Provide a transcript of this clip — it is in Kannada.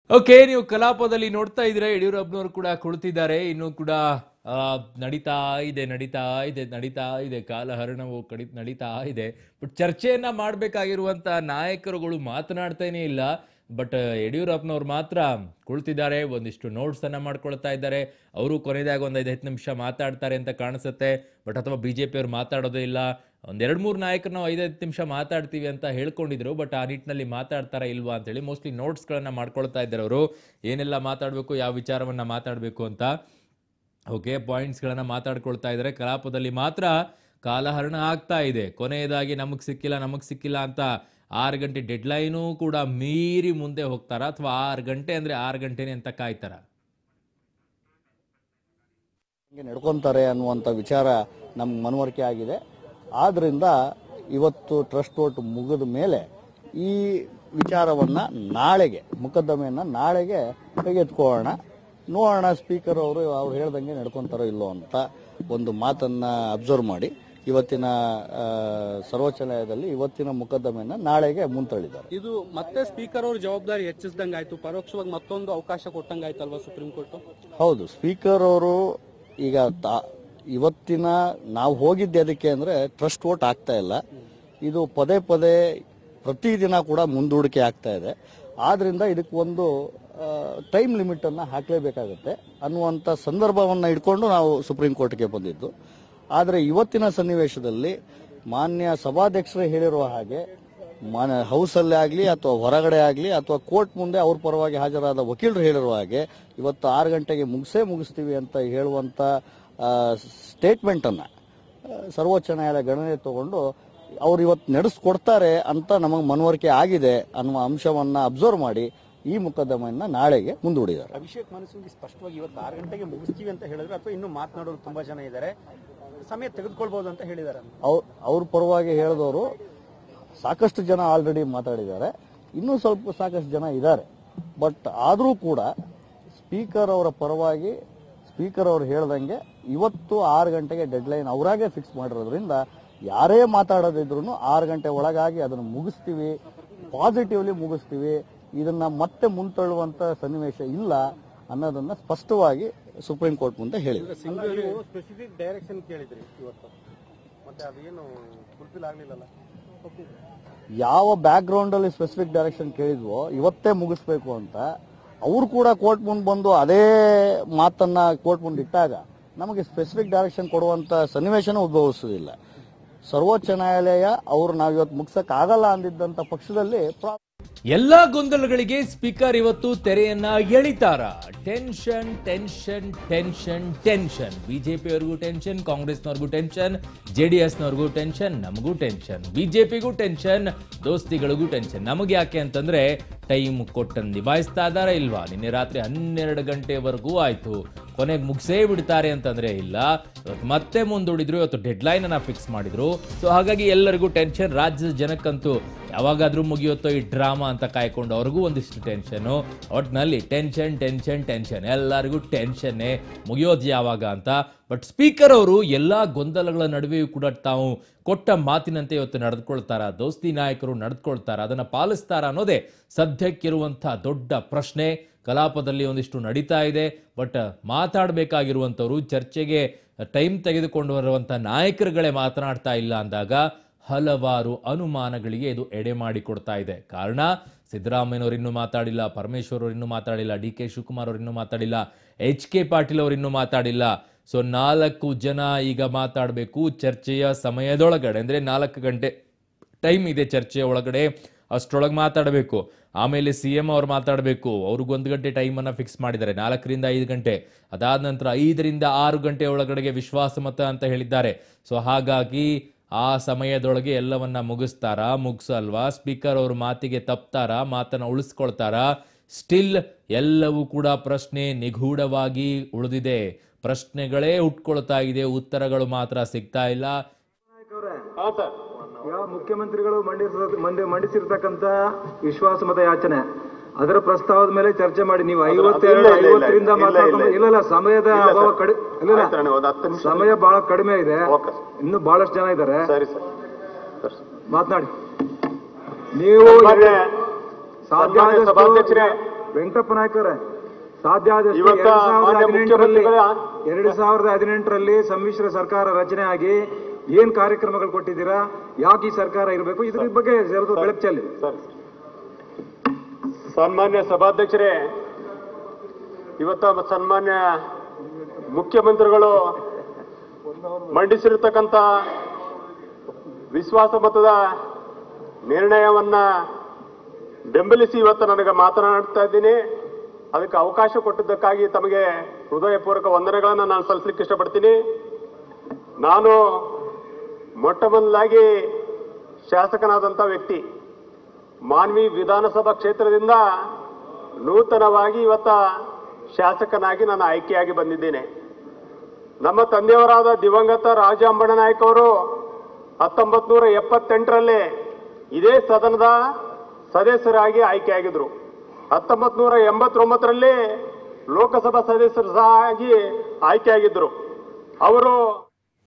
ಓಕೆ ನೀವು ಕಲಾಪದಲ್ಲಿ ನೋಡ್ತಾ ಇದ್ರೆ ಯಡಿಯೂರಪ್ಪನವರು ಕೂಡ ಕುಳಿತಿದ್ದಾರೆ ಇನ್ನು ಕೂಡ ಆ, ನಡೀತಾ ಇದೆ ನಡೀತಾ ಇದೆ ನಡೀತಾ ಇದೆ ಕಾಲಹರಣವು ಕಡಿ ನಡೀತಾ ಇದೆ ಬಟ್ ಚರ್ಚೆಯನ್ನ ಮಾಡಬೇಕಾಗಿರುವಂತ ನಾಯಕರುಗಳು ಮಾತನಾಡ್ತಾನೆ ಇಲ್ಲ ಬಟ್ ಯಡಿಯೂರಪ್ಪನವ್ರು ಮಾತ್ರ ಕುಳಿತಿದ್ದಾರೆ ಒಂದಿಷ್ಟು ನೋಟ್ಸ್ ಅನ್ನ ಮಾಡ್ಕೊಳ್ತಾ ಇದ್ದಾರೆ ಅವರು ಕೊನೆಯದಾಗ ಒಂದು ಐದು ಹತ್ತು ನಿಮಿಷ ಮಾತಾಡ್ತಾರೆ ಅಂತ ಕಾಣಿಸುತ್ತೆ ಬಟ್ ಅಥವಾ ಬಿಜೆಪಿ ಅವ್ರು ಮಾತಾಡೋದೇ ಇಲ್ಲ ಒಂದೆರಡು ಮೂರು ನಾಯಕರು ನಾವು ಐದೈದು ನಿಮಿಷ ಮಾತಾಡ್ತೀವಿ ಅಂತ ಹೇಳ್ಕೊಂಡಿದ್ರು ಬಟ್ ಆ ನಿಟ್ಟಿನಲ್ಲಿ ಮಾತಾಡ್ತಾರಾ ಇಲ್ವಾ ಅಂತೇಳಿ ಮೋಸ್ಟ್ಲಿ ನೋಟ್ಸ್ಗಳನ್ನ ಮಾಡ್ಕೊಳ್ತಾ ಇದ್ದಾರೆ ಅವರು ಏನೆಲ್ಲ ಮಾತಾಡಬೇಕು ಯಾವ ವಿಚಾರವನ್ನ ಮಾತಾಡಬೇಕು ಅಂತ ಓಕೆ ಪಾಯಿಂಟ್ಸ್ಗಳನ್ನ ಮಾತಾಡ್ಕೊಳ್ತಾ ಇದ್ದಾರೆ ಕಲಾಪದಲ್ಲಿ ಮಾತ್ರ ಕಾಲಹರಣ ಆಗ್ತಾ ಇದೆ ಕೊನೆಯದಾಗಿ ನಮಗೆ ಸಿಕ್ಕಿಲ್ಲ ನಮಗೆ ಸಿಕ್ಕಿಲ್ಲ ಅಂತ ಆರು ಗಂಟೆ ಡೆಡ್ಲೈನು ಕೂಡ ಮೀರಿ ಮುಂದೆ ಹೋಗ್ತಾರಾ ಅಥವಾ ಆರು ಗಂಟೆ ಅಂದ್ರೆ ಆರು ಗಂಟೆನೆ ಅಂತ ಕಾಯ್ತಾರ ಹಂಗೆ ನಡ್ಕೊಂತಾರೆ ಅನ್ನುವಂಥ ವಿಚಾರ ನಮ್ಗೆ ಮನವರಿಕೆ ಆಗಿದೆ ಆದ್ರಿಂದ ಇವತ್ತು ಟ್ರಸ್ಟ್ ವೋಟ್ ಮುಗಿದ ಮೇಲೆ ಈ ವಿಚಾರವನ್ನ ನಾಳೆಗೆ ಮುಕದ್ದಮೆಯನ್ನ ನಾಳೆಗೆ ತೆಗೆದುಕೊಳ್ಳೋಣ ನೋಡೋಣ ಸ್ಪೀಕರ್ ಅವರು ಅವ್ರು ಹೇಳ್ದಂಗೆ ನಡ್ಕೊಂತಾರೋ ಇಲ್ಲೋ ಅಂತ ಒಂದು ಮಾತನ್ನ ಅಬ್ಸರ್ವ್ ಮಾಡಿ ಇವತ್ತಿನ ಆ, ಸರ್ವೋಚ್ಚ ನ್ಯಾಯಾಲಯದಲ್ಲಿ ಇವತ್ತಿನ ಮುಕದ್ದಮೆಯನ್ನ ನಾಳೆಗೆ ಮುಂತಳಿದ್ದಾರೆ ಇದು ಮತ್ತೆ ಸ್ಪೀಕರ್ ಅವ್ರ ಜವಾಬ್ದಾರಿ ಹೆಚ್ಚಿಸ್ದಂಗ್ ಆಯ್ತು ಪರೋಕ್ಷವಾಗಿ ಮತ್ತೊಂದು ಅವಕಾಶ ಕೊಟ್ಟಂಗ್ ಆಯ್ತಲ್ವಾ ಸುಪ್ರೀಂ ಕೋರ್ಟ್ ಹೌದು ಸ್ಪೀಕರ್ ಅವರು ಈಗ ತಾ- ಇವತ್ತಿನ ನಾವು ಹೋಗಿದ್ದೆ ಅದಕ್ಕೆ ಅಂದ್ರೆ ಟ್ರಸ್ಟ್ ವೋಟ್ ಆಗ್ತಾ ಇಲ್ಲ ಇದು ಪದೇ ಪದೇ ಪ್ರತಿದಿನ ಕೂಡ ಮುಂದೂಡಿಕೆ ಆಗ್ತಾ ಇದೆ ಆದ್ರಿಂದ ಇದಕ್ಕೆ ಒಂದು ಟೈಮ್ ಲಿಮಿಟ್ ಅನ್ನ ಹಾಕಲೇಬೇಕಾಗುತ್ತೆ ಅನ್ನುವಂಥ ಸಂದರ್ಭವನ್ನ ಇಟ್ಕೊಂಡು ನಾವು ಸುಪ್ರೀಂ ಕೋರ್ಟ್ಗೆ ಬಂದಿದ್ದು ಆದರೆ ಇವತ್ತಿನ ಸನ್ನಿವೇಶದಲ್ಲಿ ಮಾನ್ಯ ಸಭಾಧ್ಯಕ್ಷರೇ ಹೇಳಿರುವ ಹಾಗೆ ಮಾನ ಹೌಸಲ್ಲೇ ಆಗಲಿ ಅಥವಾ ಹೊರಗಡೆ ಆಗಲಿ ಅಥವಾ ಕೋರ್ಟ್ ಮುಂದೆ ಅವ್ರ ಪರವಾಗಿ ಹಾಜರಾದ ವಕೀಲರು ಹೇಳಿರುವ ಹಾಗೆ ಇವತ್ತು ಆರು ಗಂಟೆಗೆ ಮುಗಿಸೇ ಮುಗಿಸ್ತೀವಿ ಅಂತ ಹೇಳುವಂತ ಸ್ಟೇಟ್ಮೆಂಟ್ ಅನ್ನ ಆ, ಸರ್ವೋಚ್ಚ ನ್ಯಾಯಾಲಯ ಗಣನೆ ತಗೊಂಡು ಅವ್ರು ಇವತ್ತು ನಡೆಸ್ಕೊಡ್ತಾರೆ ಅಂತ ನಮಗೆ ಮನವರಿಕೆ ಆಗಿದೆ ಅನ್ನುವ ಅಂಶವನ್ನ ಅಬ್ಸರ್ವ್ ಮಾಡಿ ಈ ಮುಕದ್ದಮೆಯನ್ನ ನಾಳೆಗೆ ಮುಂದೂಡಿದ್ದಾರೆ ಅಭಿಷೇಕ್ ಮನಸ್ಸಿಗೆ ಸ್ಪಷ್ಟವಾಗಿ ಇವತ್ತು ಆರು ಗಂಟೆಗೆ ಮುಗಿಸ್ತೀವಿ ಅಂತ ಹೇಳಿದ್ರೆ ಅಥವಾ ಇನ್ನೂ ಮಾತನಾಡೋರು ತುಂಬಾ ಜನ ಇದ್ದಾರೆ ಸಮಯ ತೆಗೆದುಕೊಳ್ಬಹುದು ಅಂತ ಹೇಳಿದ್ದಾರೆ ಅವ್ರ ಅವ್ರ ಪರವಾಗಿ ಹೇಳಿದವರು ಸಾಕಷ್ಟು ಜನ ಆಲ್ರೆಡಿ ಮಾತಾಡಿದ್ದಾರೆ ಇನ್ನೂ ಸ್ವಲ್ಪ ಸಾಕಷ್ಟು ಜನ ಇದ್ದಾರೆ ಬಟ್ ಆದರೂ ಕೂಡ ಸ್ಪೀಕರ್ ಅವರ ಪರವಾಗಿ ಸ್ಪೀಕರ್ ಅವರು ಹೇಳ್ದಂಗೆ ಇವತ್ತು ಆರು ಗಂಟೆಗೆ ಡೆಡ್ಲೈನ್ ಅವರಾಗೆ ಫಿಕ್ಸ್ ಮಾಡಿರೋದ್ರಿಂದ ಯಾರೇ ಮಾತಾಡೋದಿದ್ರು ಆರು ಗಂಟೆ ಒಳಗಾಗಿ ಅದನ್ನು ಮುಗಿಸ್ತೀವಿ ಪಾಸಿಟಿವ್ಲಿ ಮುಗಿಸ್ತೀವಿ ಇದನ್ನ ಮತ್ತೆ ಮುಂತಳ್ಳುವಂತ ಸನ್ನಿವೇಶ ಇಲ್ಲ ಅನ್ನೋದನ್ನ ಸ್ಪಷ್ಟವಾಗಿ ಸುಪ್ರೀಂ ಕೋರ್ಟ್ ಮುಂದೆ ಹೇಳಿದೆ ಸ್ಪೆಸಿಫಿಕ್ ಡೈರೆಕ್ಷನ್ ಕೇಳಿದ್ರಿ ಇವತ್ತು ಮತ್ತೆ ಅದೇನು ಫುಲ್ಫಿಲ್ ಆಗ್ಲಿಲ್ಲಲ್ಲ ಯಾವ ಬ್ಯಾಕ್ ಗ್ರೌಂಡ್ ಅಲ್ಲಿ ಸ್ಪೆಸಿಫಿಕ್ ಡೈರೆಕ್ಷನ್ ಕೇಳಿದ್ವೋ ಇವತ್ತೇ ಮುಗಿಸ್ಬೇಕು ಅಂತ ಅವ್ರು ಕೂಡ ಕೋರ್ಟ್ ಮುಂದೆ ಬಂದು ಅದೇ ಮಾತನ್ನ ಕೋರ್ಟ್ ಮುಂದೆ ಇಟ್ಟಾಗ ನಮಗೆ ಸ್ಪೆಸಿಫಿಕ್ ಡೈರೆಕ್ಷನ್ ಕೊಡುವಂತ ಸನ್ನಿವೇಶನ ಉದ್ಭವಿಸುವುದಿಲ್ಲ ಸರ್ವೋಚ್ಚ ನ್ಯಾಯಾಲಯ ಅವ್ರು ನಾವು ಇವತ್ತು ಮುಗ್ಸಕ್ ಆಗಲ್ಲ ಅಂದಿದ್ದಂತ ಪಕ್ಷದಲ್ಲಿ ಪ್ರಾ- ಎಲ್ಲಾ ಗೊಂದಲಗಳಿಗೆ ಸ್ಪೀಕರ್ ಇವತ್ತು ತೆರೆಯನ್ನ ಎಳಿತಾರ ಟೆನ್ಷನ್ ಟೆನ್ಷನ್ ಟೆನ್ಷನ್ ಟೆನ್ಷನ್ ಬಿಜೆಪಿಯವರಿಗೂ ಟೆನ್ಷನ್ ಕಾಂಗ್ರೆಸ್ನವ್ರಿಗೂ ಟೆನ್ಷನ್ ಜೆಡಿಎಸ್ನವ್ರಿಗೂ ಟೆನ್ಷನ್ ನಮಗೂ ಟೆನ್ಷನ್ ಬಿಜೆಪಿಗೂ ಟೆನ್ಷನ್ ದೋಸ್ತಿಗಳಿಗೂ ಟೆನ್ಷನ್ ನಮಗೆ ಯಾಕೆ ಅಂತಂದ್ರೆ ಟೈಮ್ ಕೊಟ್ಟನ್ನು ನಿಭಾಯಿಸ್ತಾ ಇದಾರ ಇಲ್ವಾ ನಿನ್ನೆ ರಾತ್ರಿ ಹನ್ನೆರಡು ಗಂಟೆವರೆಗೂ ಆಯ್ತು ಕೊನೆಗೆ ಮುಗಿಸೇ ಬಿಡ್ತಾರೆ ಅಂತಂದ್ರೆ ಇಲ್ಲ ಇವತ್ತು ಮತ್ತೆ ಮುಂದೂಡಿದ್ರು ಇವತ್ತು ಡೆಡ್ಲೈನ್ ಅನ್ನ ಫಿಕ್ಸ್ ಮಾಡಿದ್ರು ಸೊ ಹಾಗಾಗಿ ಎಲ್ಲರಿಗೂ ಟೆನ್ಷನ್ ರಾಜ್ಯದ ಜನಕ್ಕಂತೂ ಯಾವಾಗಾದ್ರೂ ಮುಗಿಯುತ್ತೋ ಈ ಡ್ರಾಮಾ ಅಂತ ಕಾಯ್ಕೊಂಡು ಅವ್ರಿಗೂ ಒಂದಿಷ್ಟು ಟೆನ್ಷನ್ನು ಒಟ್ನಲ್ಲಿ ಟೆನ್ಷನ್ ಟೆನ್ಷನ್ ಟೆನ್ಷನ್ ಎಲ್ಲರಿಗೂ ಟೆನ್ಷನ್ನೇ ಮುಗಿಯೋದು ಯಾವಾಗ ಅಂತ ಬಟ್ ಸ್ಪೀಕರ್ ಅವರು ಎಲ್ಲಾ ಗೊಂದಲಗಳ ನಡುವೆಯೂ ಕೂಡ ತಾವು ಕೊಟ್ಟ ಮಾತಿನಂತೆ ಇವತ್ತು ನಡೆದುಕೊಳ್ತಾರ ದೋಸ್ತಿ ನಾಯಕರು ನಡೆದುಕೊಳ್ತಾರ ಅದನ್ನ ಪಾಲಿಸ್ತಾರ ಅನ್ನೋದೇ ಸದ್ಯಕ್ಕಿರುವಂಥ ದೊಡ್ಡ ಪ್ರಶ್ನೆ ಕಲಾಪದಲ್ಲಿ ಒಂದಿಷ್ಟು ನಡೀತಾ ಇದೆ ಬಟ್ ಮಾತಾಡಬೇಕಾಗಿರುವಂಥವ್ರು ಚರ್ಚೆಗೆ ಟೈಮ್ ತೆಗೆದುಕೊಂಡು ಬರುವಂಥ ನಾಯಕರುಗಳೇ ಮಾತನಾಡ್ತಾ ಇಲ್ಲ ಅಂದಾಗ ಹಲವಾರು ಅನುಮಾನಗಳಿಗೆ ಇದು ಎಡೆ ಮಾಡಿಕೊಡ್ತಾ ಇದೆ ಕಾರಣ ಸಿದ್ದರಾಮಯ್ಯನವರು ಇನ್ನೂ ಮಾತಾಡಿಲ್ಲ ಪರಮೇಶ್ವರ್ ಅವರು ಇನ್ನೂ ಮಾತಾಡಿಲ್ಲ ಡಿ ಕೆ ಶಿವಕುಮಾರ್ ಅವರು ಇನ್ನೂ ಮಾತಾಡಿಲ್ಲ ಎಚ್ ಕೆ ಪಾಟೀಲ್ ಅವರು ಇನ್ನೂ ಮಾತಾಡಿಲ್ಲ ಸೊ ನಾಲ್ಕು ಜನ ಈಗ ಮಾತಾಡಬೇಕು ಚರ್ಚೆಯ ಸಮಯದೊಳಗಡೆ ಅಂದರೆ ನಾಲ್ಕು ಗಂಟೆ ಟೈಮ್ ಇದೆ ಚರ್ಚೆಯ ಒಳಗಡೆ ಅಷ್ಟರೊಳಗೆ ಮಾತಾಡಬೇಕು ಆಮೇಲೆ ಸಿ ಎಂ ಅವ್ರು ಮಾತಾಡಬೇಕು ಅವ್ರಿಗೊಂದು ಗಂಟೆ ಟೈಮನ್ನು ಫಿಕ್ಸ್ ಮಾಡಿದ್ದಾರೆ ನಾಲ್ಕರಿಂದ ಐದು ಗಂಟೆ ಅದಾದ ನಂತರ ಐದರಿಂದ ಆರು ಗಂಟೆ ಒಳಗಡೆಗೆ ವಿಶ್ವಾಸಮತ ಅಂತ ಹೇಳಿದ್ದಾರೆ ಸೊ ಹಾಗಾಗಿ ಆ ಸಮಯದೊಳಗೆ ಎಲ್ಲವನ್ನ ಮುಗಿಸ್ತಾರಾ ಮುಗಿಸಲ್ವಾ ಸ್ಪೀಕರ್ ಅವರು ಮಾತಿಗೆ ತಪ್ತಾರಾ ಮಾತನ್ನ ಉಳಿಸ್ಕೊಳ್ತಾರಾ ಸ್ಟಿಲ್ ಎಲ್ಲವೂ ಕೂಡ ಪ್ರಶ್ನೆ ನಿಗೂಢವಾಗಿ ಉಳಿದಿದೆ ಪ್ರಶ್ನೆಗಳೇ ಹುಟ್ಕೊಳ್ತಾ ಇದೆ ಉತ್ತರಗಳು ಮಾತ್ರ ಸಿಗ್ತಾ ಇಲ್ಲ ಯಾವ ಮುಖ್ಯಮಂತ್ರಿಗಳು ಮಂಡಿಸಿರ ಮಂಡಿ ಮಂಡಿಸಿರ್ತಕ್ಕಂತ ವಿಶ್ವಾಸಮತ ಯಾಚನೆ ಅದರ ಪ್ರಸ್ತಾವದ ಮೇಲೆ ಚರ್ಚೆ ಮಾಡಿ ನೀವು ಐವತ್ತೆರಡು ಐವತ್ತರಿಂದ ಮಾತಾಡ್ಕೊಂಡು ಇಲ್ಲ ಇಲ್ಲ ಸಮಯದ ಅಭಾವ ಕಡಿಮೆ ಇಲ್ಲ ಇಲ್ಲ ಸಮಯ ಬಹಳ ಕಡಿಮೆ ಇದೆ ಇನ್ನು ಬಹಳಷ್ಟು ಜನ ಇದ್ದಾರೆ ಮಾತನಾಡಿ ನೀವು ಸಾಧ್ಯ ಆದಷ್ಟು ವೆಂಕಟಪ್ಪ ನಾಯ್ಕರೇ ಸಾಧ್ಯ ಆದಷ್ಟು ಇವತ್ತ ಎರಡ್ ಸಾವಿರದ ಮಾನ್ಯ ಹದಿನೆಂಟರಲ್ಲಿ ಮುಖ್ಯಮಂತ್ರಿಗಳ- ಎರಡು ಸಾವಿರದ ಹದಿನೆಂಟರಲ್ಲಿ ಸಮ್ಮಿಶ್ರ ಸರ್ಕಾರ ರಚನೆ ಆಗಿ ಏನ್ ಕಾರ್ಯಕ್ರಮಗಳು ಕೊಟ್ಟಿದ್ದೀರಾ ಯಾಕೆ ಈ ಸರ್ಕಾರ ಇರಬೇಕು ಇದ್ರ ಬಗ್ಗೆ ಸ್ವಲ್ಪ ಬೆಳಕು ಚೆಲ್ಲಿ ಸರ್ ಸನ್ಮಾನ್ಯ ಸಭಾಧ್ಯಕ್ಷರೇ ಇವತ್ತ ಸನ್ಮಾನ್ಯ ಮುಖ್ಯಮಂತ್ರಿಗಳು ಮಂಡಿಸಿರ್ತಕ್ಕಂಥ ವಿಶ್ವಾಸ ಮತದ ನಿರ್ಣಯವನ್ನ ಬೆಂಬಲಿಸಿ ಇವತ್ತು ನನಗೆ ಮಾತನಾಡ್ತಾ ಇದ್ದೀನಿ ಅದಕ್ಕೆ ಅವಕಾಶ ಕೊಟ್ಟಿದ್ದಕ್ಕಾಗಿ ತಮಗೆ ಹೃದಯಪೂರ್ವಕ ವಂದನೆಗಳನ್ನು ನಾನು ಸಲ್ಲಿಸಲಿಕ್ಕೆ ಇಷ್ಟಪಡ್ತೀನಿ ನಾನು ಮೊಟ್ಟ ಮೊದಲಾಗಿ ಶಾಸಕನಾದಂಥ ವ್ಯಕ್ತಿ ಮಾನ್ವಿ ವಿಧಾನಸಭಾ ಕ್ಷೇತ್ರದಿಂದ ನೂತನವಾಗಿ ಇವತ್ತ ಶಾಸಕನಾಗಿ ನಾನು ಆಯ್ಕೆಯಾಗಿ ಬಂದಿದ್ದೇನೆ ನಮ್ಮ ತಂದೆಯವರಾದ ದಿವಂಗತ ರಾಜ ಅಂಬಣ್ಣನಾಯ್ಕ ಅವರು ಹತ್ತೊಂಬತ್ ನೂರ ಎಪ್ಪತ್ತೆಂಟರಲ್ಲಿ ಇದೇ ಸದನದ ಸದಸ್ಯರಾಗಿ ಆಯ್ಕೆಯಾಗಿದ್ರು ಹತ್ತೊಂಬತ್ ನೂರ ಎಂಬತ್ತೊಂಬತ್ತರಲ್ಲಿ ಲೋಕಸಭಾ ಸದಸ್ಯರಾಗಿ ಆಯ್ಕೆಯಾಗಿದ್ರು ಅವರು